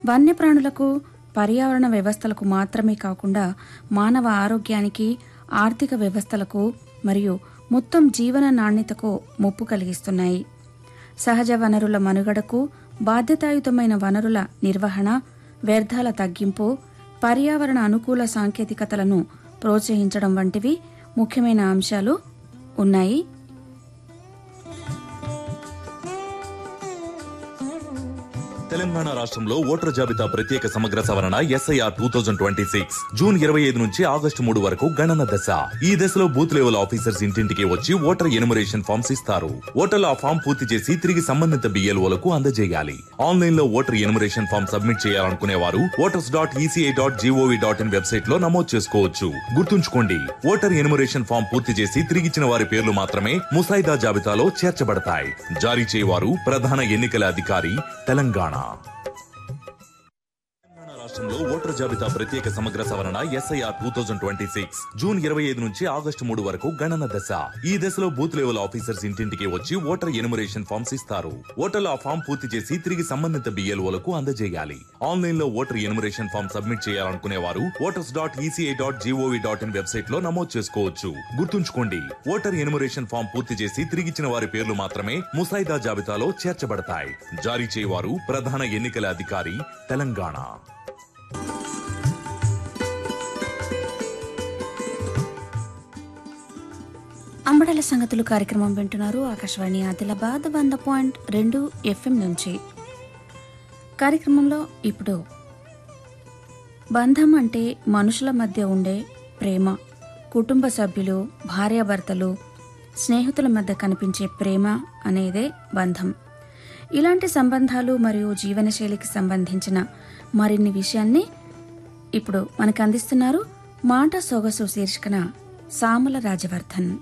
వన్యప్రాణులకు పర్యావరణ వ్యవస్థలకు మాత్రమే కాకుండా మానవ ఆరోగ్యానికి ఆర్థిక వ్యవస్థలకు మరియు మొత్తం జీవన నాణ్యతకు ముప్పు కలిగిస్తున్నాయి సహజ వనరుల మనుగడకు బాధ్యతాయుతమైన వనరుల నిర్వహణ వ్యర్థాల తగ్గింపు పర్యావరణ అనుకూల సాంకేతికతలను ప్రోత్సహించడం వంటివి ముఖ్యమైన అంశాలు ఉన్నాయి తెలంగాణ రాష్ట్రంలో ఓటర్ జాబితా ప్రత్యేక సమగ్ర సవరణ SIR two thousand twenty six June ఇరవై ఐదు నుంచి ఆగస్టు మూడు వరకు గణన దశ ఈ దశలో బూత్ లెవెల్ ఆఫీసర్స్ ఇంటింటికి వచ్చి ఓటర్ ఎనుమరేషన్ ఫామ్స్ ఇస్తారు ఓటర్లు ఆ ఫామ్ పూర్తి చేసి తిరిగి సంబంధిత బిఎల్ఓలకు అందజేయాలి ఆన్లైన్ లో ఓటర్ ఎనుమరేషన్ ఫామ్ సబ్మిట్ చేయాలనుకునే వారు voters dot ECI dot gov dot in website లో నమోదు చేసుకోవచ్చు గుర్తుంచుకోండి ఓటర్ ఎనుమరేషన్ ఫామ్ పూర్తి చేసి తిరిగిచ్చిన వారి పేర్లు మాత్రమే ముసాయిదా జాబితాలో చేర్చబడతాయి జారీ చేయవారు ప్రధాన ఎన్నికల అధికారి తెలంగాణ తెలంగాణ రాష్ట్రంలో ఓటర్ జాబితా ప్రత్యేక సమగ్ర సవరణ SIR two thousand twenty six June ఇరవై ఐదు నుంచి ఆగస్టు మూడు వరకు గణన దశ ఈ దశలో బూత్ లెవెల్ ఆఫీసర్స్ ఇంటింటికి వచ్చి ఓటర్ ఎనుమరేషన్ ఫామ్స్ ఇస్తారు ఓటర్లు ఆ ఫామ్ పూర్తి చేసి తిరిగి సంబంధిత బిఎల్ఓలకు అందజేయాలి ఆన్లైన్ లో ఓటర్ ఎనుమరేషన్ ఫామ్ సబ్మిట్ చేయాలనుకునే వారు voters dot ECI dot gov dot in website లో నమోదు చేసుకోవచ్చు గుర్తుంచుకోండి ఓటర్ ఎనుమరేషన్ ఫామ్ పూర్తి చేసి తిరిగిచ్చిన వారి పేర్లు మాత్రమే ముసాయిదా జాబితాలో చేర్చబడతాయి జారీ చేయవారు ప్రధాన ఎన్నికల అధికారి తెలంగాణ అంబడల సంగతులు కార్యక్రమం వింటున్నారు ఆకాశవాణి ఆదిలాబాద్ వంద పాయింట్ రెండు ఎఫ్ఎం నుంచి కార్యక్రమంలో ఇప్పుడు బంధం అంటే మనుషుల మధ్య ఉండే ప్రేమ కుటుంబ సభ్యులు భార్యాభర్తలు స్నేహితుల మధ్య కనిపించే ప్రేమ అనేదే బంధం ఇలాంటి సంబంధాలు మరియు జీవనశైలికి సంబంధించిన మరిన్ని విషయాల్ని ఇప్పుడు మనకు అందిస్తున్నారు మాట సొగసు శీర్షికన సామల రాజవర్ధన్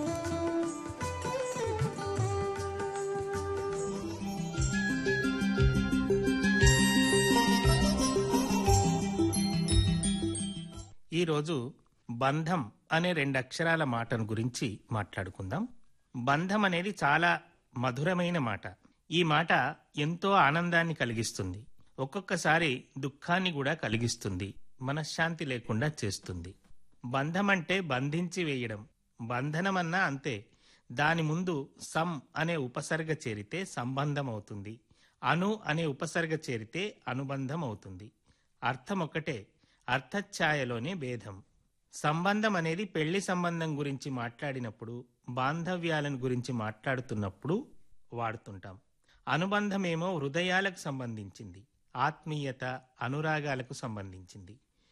ఈరోజు బంధం అనే రెండు అక్షరాల మాటను గురించి మాట్లాడుకుందాం బంధం అనేది చాలా మధురమైన మాట ఈ మాట ఎంతో ఆనందాన్ని కలిగిస్తుంది ఒక్కొక్కసారి దుఃఖాన్ని కూడా కలిగిస్తుంది మనశ్శాంతి లేకుండా చేస్తుంది బంధం అంటే బంధించి వేయడం బంధనమన్నా అంతే దాని ముందు సం అనే ఉపసర్గ చేరితే సంబంధం అవుతుంది అను అనే ఉపసర్గ చేరితే అనుబంధం అవుతుంది అర్థం ఒకటే అర్థఛాయలోనే భేదం సంబంధం అనేది పెళ్లి సంబంధం గురించి మాట్లాడినప్పుడు బాంధవ్యాలను గురించి మాట్లాడుతున్నప్పుడు వాడుతుంటాం అనుబంధమేమో హృదయాలకు సంబంధించింది ఆత్మీయత అనురాగాలకు సంబంధించింది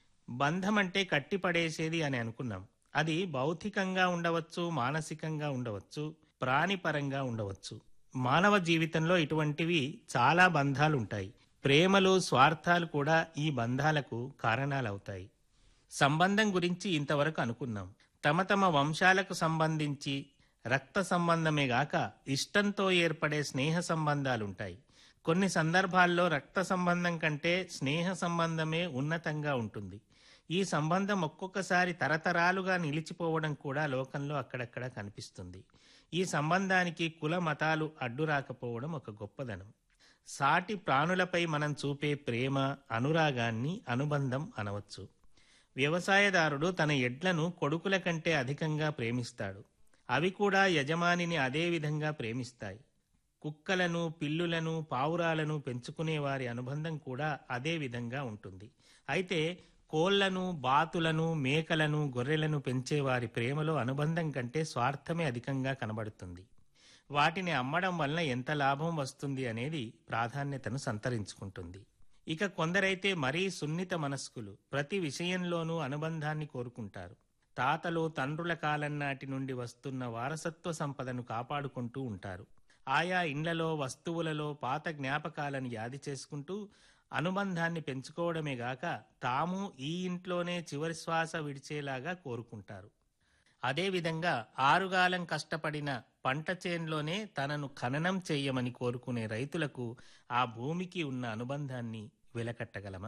బంధం అంటే కట్టిపడేసేది అని అనుకున్నాం అది భౌతికంగా ఉండవచ్చు మానసికంగా ఉండవచ్చు ప్రాణిపరంగా ఉండవచ్చు మానవ జీవితంలో ఇటువంటివి చాలా బంధాలు ఉంటాయి ప్రేమలు స్వార్థాలు కూడా ఈ బంధాలకు కారణాలవుతాయి సంబంధం గురించి ఇంతవరకు అనుకున్నాం తమ తమ వంశాలకు సంబంధించి రక్త సంబంధమే గాక ఇష్టంతో ఏర్పడే స్నేహ సంబంధాలుంటాయి కొన్ని సందర్భాల్లో రక్త సంబంధం కంటే స్నేహ సంబంధమే ఉన్నతంగా ఉంటుంది ఈ సంబంధం ఒక్కొక్కసారి తరతరాలుగా నిలిచిపోవడం కూడా లోకంలో అక్కడక్కడ కనిపిస్తుంది ఈ సంబంధానికి కుల మతాలు అడ్డు రాకపోవడం ఒక గొప్పదనం సాటి ప్రాణులపై మనం చూపే ప్రేమ అనురాగాన్ని అనుబంధం అనవచ్చు వ్యవసాయదారుడు తన ఎడ్లను కొడుకుల కంటే అధికంగా ప్రేమిస్తాడు అవి కూడా యజమానిని అదే విధంగా ప్రేమిస్తాయి కుక్కలను పిల్లులను పావురాలను పెంచుకునే వారి అనుబంధం కూడా అదే విధంగా ఉంటుంది అయితే కోళ్లను బాతులను మేకలను గొర్రెలను పెంచే వారి ప్రేమలో అనుబంధం కంటే స్వార్థమే అధికంగా కనబడుతుంది వాటిని అమ్మడం వలన ఎంత లాభం వస్తుంది అనేది ప్రాధాన్యతను సంతరించుకుంటుంది ఇక కొందరైతే మరీ సున్నిత మనస్కులు ప్రతి విషయంలోనూ అనుబంధాన్ని కోరుకుంటారు తాతలు తండ్రుల కాలం నాటి నుండి వస్తున్న వారసత్వ సంపదను కాపాడుకుంటూ ఉంటారు ఆయా ఇండ్లలో వస్తువులలో పాత జ్ఞాపకాలను యాది చేసుకుంటూ అనుబంధాన్ని పెంచుకోవడమే గాక తాము ఈ ఇంట్లోనే చివరి శ్వాస విడిచేలాగా కోరుకుంటారు అదేవిధంగా ఆరుగాలం కష్టపడిన పంట చేన్లోనే తనను ఖననం చెయ్యమని కోరుకునే రైతులకు ఆ భూమికి ఉన్న అనుబంధాన్ని వెలకట్టగలమా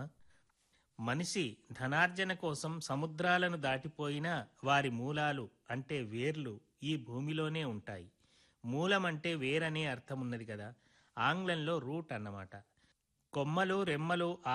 మనిషి ధనార్జన కోసం సముద్రాలను దాటిపోయినా వారి మూలాలు అంటే వేర్లు ఈ భూమిలోనే ఉంటాయి మూలం అంటే వేరనే అర్థం ఉన్నది కదా ఆంగ్లంలో రూట్ అన్నమాట కొమ్మలు రెమ్మలు